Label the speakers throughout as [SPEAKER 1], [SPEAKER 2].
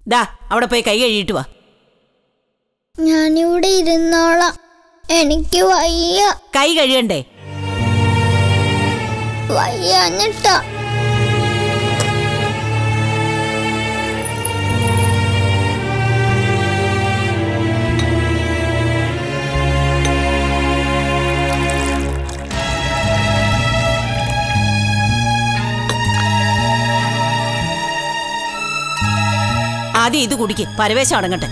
[SPEAKER 1] ദാ അവിടെ പോയി കൈ കഴുകിയിട്ട് വാ
[SPEAKER 2] ഞാനിവിടെ ഇരുന്നോളാം എനിക്ക് വയ്യ
[SPEAKER 1] കൈ കഴുകണ്ടേ
[SPEAKER 2] വയ്യാഞ്ഞിട്ടാ
[SPEAKER 1] ആദ്യം ഇത് കുടിക്ക് പരവേശം അടങ്ങട്ടെ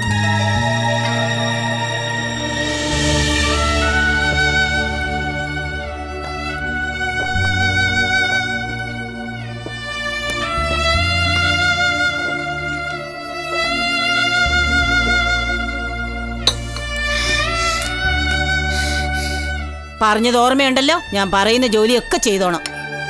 [SPEAKER 1] പറഞ്ഞത് ഓർമ്മയുണ്ടല്ലോ ഞാൻ പറയുന്ന ജോലിയൊക്കെ ചെയ്തോണം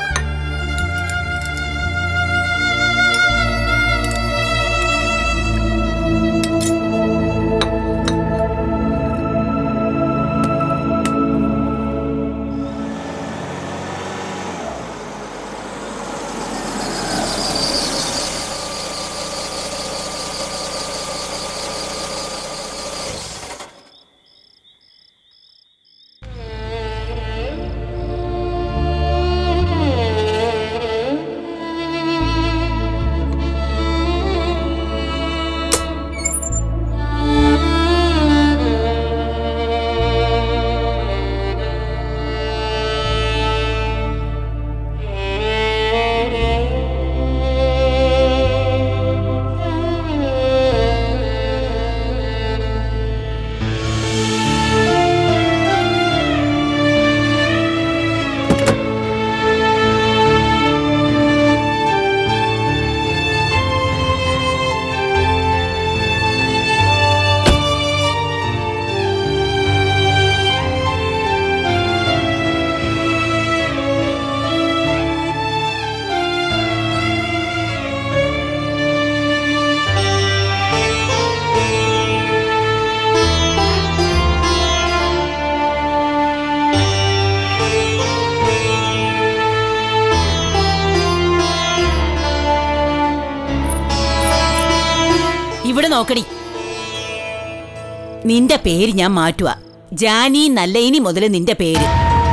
[SPEAKER 1] ഇവിടെ നോക്കടി നിന്റെ പേര് ഞാൻ മാറ്റുക ജാനി നല്ല ഇനി മുതൽ നിന്റെ പേര്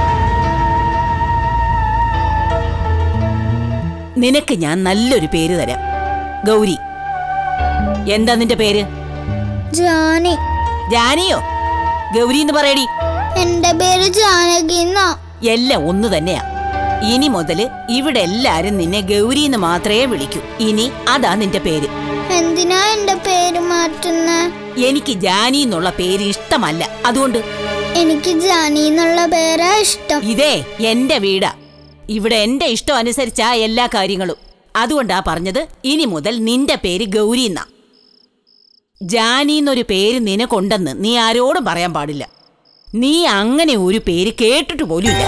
[SPEAKER 1] നിനക്ക് ഞാൻ നല്ലൊരു പേര് തരാം ഗൗരി എന്താ നിന്റെ പേര്
[SPEAKER 2] ജാനി
[SPEAKER 1] ജാനിയോ ഗൗരി എന്ന് പറയടി
[SPEAKER 2] എന്റെ പേര് ജാനകി എന്നാ
[SPEAKER 1] എല്ലാം ഒന്ന് തന്നെയാ ഇനി മുതല് ഇവിടെ എല്ലാരും നിന്നെ ഗൗരി എന്ന് മാത്രമേ വിളിക്കൂ ഇനി അതാ നിന്റെ പേര്
[SPEAKER 2] എന്തിനാ എന്റെ പേര് മാറ്റുന്നേ
[SPEAKER 1] എനിക്ക് ജാനി എന്നുള്ള പേര് ഇഷ്ടമല്ല അതുകൊണ്ട്
[SPEAKER 2] എനിക്ക് ജാനി എന്നുള്ള പേരാ ഇഷ്ടം
[SPEAKER 1] ഇതേ എന്റെ വീടാ ഇവിടെ എന്റെ ഇഷ്ടം അനുസരിച്ചാ എല്ലാ കാര്യങ്ങളും അതുകൊണ്ടാ പറഞ്ഞത് ഇനി മുതൽ നിന്റെ പേര് ഗൗരി എന്നാ ജാനി എന്നൊരു പേര് നിനക്കൊണ്ടെന്ന് നീ ആരോടും പറയാൻ പാടില്ല നീ അങ്ങനെ ഒരു പേര് കേട്ടിട്ട് പോലുമില്ല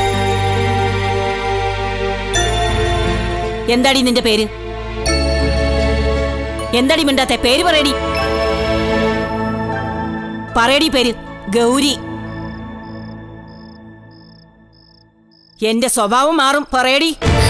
[SPEAKER 1] എന്താടി നിന്റെ പേര് എന്താടി മിണ്ടാത്തെ പേര് പറയടി പറയടി പേര് ഗൗരി എന്റെ സ്വഭാവം മാറും പറയടി